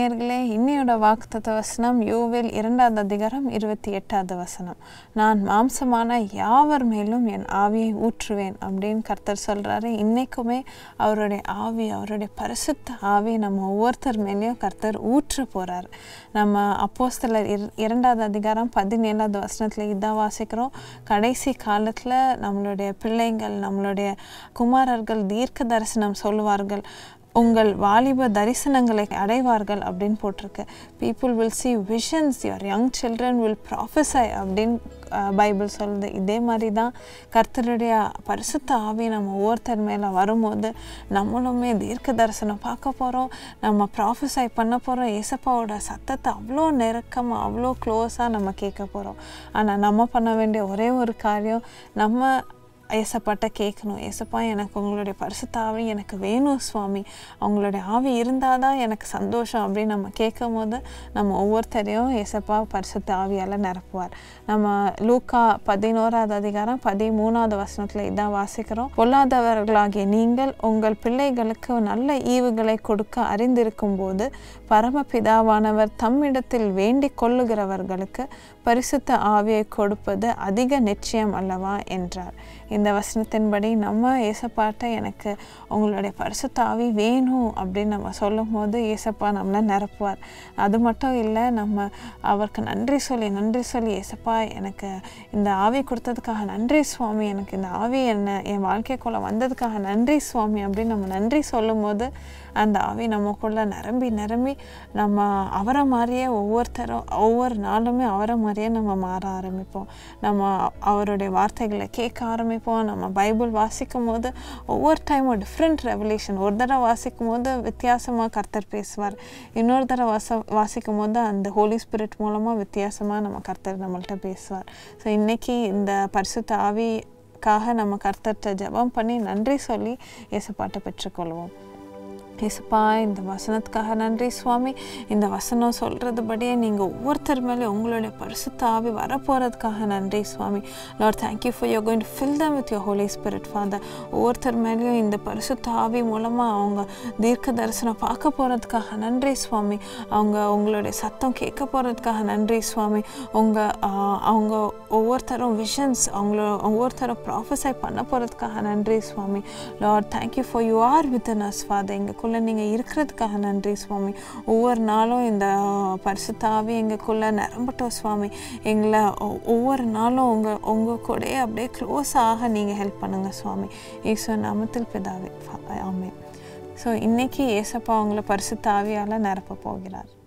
நேயர்களே இன்னையோட வாக்குத்தத்த வசனம் யோவேல் இரண்டாவது அதிகாரம் இருபத்தி எட்டாவது வசனம் நான் மாம்சமான யாவர் மேலும் என் ஆவியை ஊற்றுவேன் அப்படின்னு கர்த்தர் சொல்கிறாரு இன்னைக்குமே அவருடைய ஆவி அவருடைய பரிசுத்த ஆவி நம்ம ஒவ்வொருத்தர் மேலேயும் கர்த்தர் ஊற்ற போகிறார் நம்ம அப்போஸ்தலர் இர இரண்டாவது அதிகாரம் பதினேழாவது வசனத்தில் இதான் வாசிக்கிறோம் கடைசி காலத்தில் நம்மளுடைய பிள்ளைங்கள் நம்மளுடைய குமாரர்கள் தீர்க்க தரிசனம் சொல்லுவார்கள் உங்கள் வாலிப தரிசனங்களை அடைவார்கள் அப்படின்னு போட்டிருக்கு people will see visions your young children will prophesy அப்படின்னு பைபிள் சொல்லுது இதே மாதிரி தான் கர்த்தருடைய பரிசுத்த ஆவி நம்ம ஒவ்வொருத்தர் மேலே வரும்போது நம்மளுமே தீர்க்க தரிசனம் பார்க்க போகிறோம் நம்ம ப்ராஃபஸை பண்ண போகிறோம் ஏசப்பாவோட சத்தத்தை அவ்வளோ நெருக்கமாக அவ்வளோ க்ளோஸாக நம்ம கேட்க போகிறோம் ஆனால் நம்ம பண்ண வேண்டிய ஒரே ஒரு காரியம் நம்ம ஏசப்பாட்ட கேட்கணும் ஏசப்பா எனக்கு உங்களுடைய பரிசுத்த ஆவி எனக்கு வேணும் சுவாமி அவங்களுடைய ஆவி இருந்தால் தான் எனக்கு சந்தோஷம் அப்படின்னு நம்ம கேட்கும் போது நம்ம ஒவ்வொருத்தரையும் ஏசப்பா பரிசுத்த ஆவியால் நிரப்புவார் நம்ம லூக்கா பதினோராவது அதிகாரம் பதிமூணாவது வசனத்தில் இதான் வாசிக்கிறோம் பொல்லாதவர்களாகிய நீங்கள் உங்கள் பிள்ளைகளுக்கு நல்ல ஈவுகளை கொடுக்க அறிந்திருக்கும் போது பரமபிதாவானவர் தம்மிடத்தில் வேண்டிக் கொள்ளுகிறவர்களுக்கு பரிசுத்த ஆவியை கொடுப்பது அதிக நிச்சயம் அல்லவா என்றார் இந்த வசனத்தின்படி நம்ம ஏசப்பாட்ட எனக்கு உங்களுடைய பரிசுத்த ஆவி வேணும் அப்படின்னு நம்ம சொல்லும் போது ஏசப்பா நம்மளை நிரப்புவார் அது மட்டும் இல்லை நம்ம அவருக்கு நன்றி சொல்லி நன்றி சொல்லி ஏசப்பா எனக்கு இந்த ஆவி கொடுத்ததுக்காக நன்றி சுவாமி எனக்கு இந்த ஆவி என்ன என் வாழ்க்கைக்குள்ளே வந்ததுக்காக நன்றி சுவாமி அப்படின்னு நம்ம நன்றி சொல்லும்போது அந்த ஆவி நமக்குள்ளே நிரம்பி நிரம்பி நம்ம அவரை மாதிரியே ஒவ்வொருத்தரும் ஒவ்வொரு நாளுமே அவரை மாதிரியே நம்ம மாற ஆரம்பிப்போம் நம்ம அவருடைய வார்த்தைகளை கேட்க ஆரம்பிப்போம் நம்ம பைபிள் வாசிக்கும் போது ஒவ்வொரு டைமும் டிஃப்ரெண்ட் ரெவலேஷன் ஒரு தடவை வாசிக்கும் போது வித்தியாசமாக கர்த்தர் பேசுவார் இன்னொரு தடவை வாச வாசிக்கும் போது அந்த ஹோலி ஸ்பிரிட் மூலமாக வித்தியாசமாக நம்ம கர்த்தர் நம்மள்ட்ட பேசுவார் ஸோ இன்றைக்கி இந்த பரிசுத்த ஆவிக்காக நம்ம கர்த்தர்கிட்ட ஜெபம் பண்ணி நன்றி சொல்லி இயேசுப்பாட்டை பெற்றுக்கொள்வோம் ஏசப்பா இந்த வசனத்துக்காக நன்றி சுவாமி இந்த வசனம் சொல்கிறதுபடியே நீங்கள் ஒவ்வொருத்தர் மேலே உங்களுடைய பரிசுத்த ஆவி வரப்போகிறதுக்காக நன்றி சுவாமி Lord thank you for your coming fill them with your holy spirit father ஒவ்வொருத்தர் மேலேயும் இந்த பரிசுத்த ஆவி மூலமாக அவங்க தீர்க்க தரிசனம் பார்க்க போகிறதுக்காக நன்றி சுவாமி அவங்க உங்களுடைய சத்தம் கேட்க போகிறதுக்காக நன்றி சுவாமி உங்கள் அவங்க ஒவ்வொருத்தரும் விஷன்ஸ் அவங்கள ஒவ்வொருத்தரும் ப்ராஃபஸை பண்ண போகிறதுக்காக நன்றி சுவாமி Lord thank you for you are with us father எங்களுக்குள்ளே நீங்கள் இருக்கிறதுக்காக நன்றி சுவாமி ஒவ்வொரு நாளும் இந்த பரிசுத்தாவே எங்களுக்குள்ளே நிரம்பட்டோம் சுவாமி எங்களை ஒ- ஒவ்வொரு நாளும் உங்கள் உங்கள் கூடயே அப்படியே க்ளோஸ் ஆக நீங்கள் ஹெல்ப் பண்ணுங்கள் சுவாமி ஈஸ்வர நாமத்தில் பிதாவே ஆமே ஸோ இன்றைக்கி ஏசப்பா அவங்கள பரிசுத்த ஆவியால் நிரப்ப போகிறார்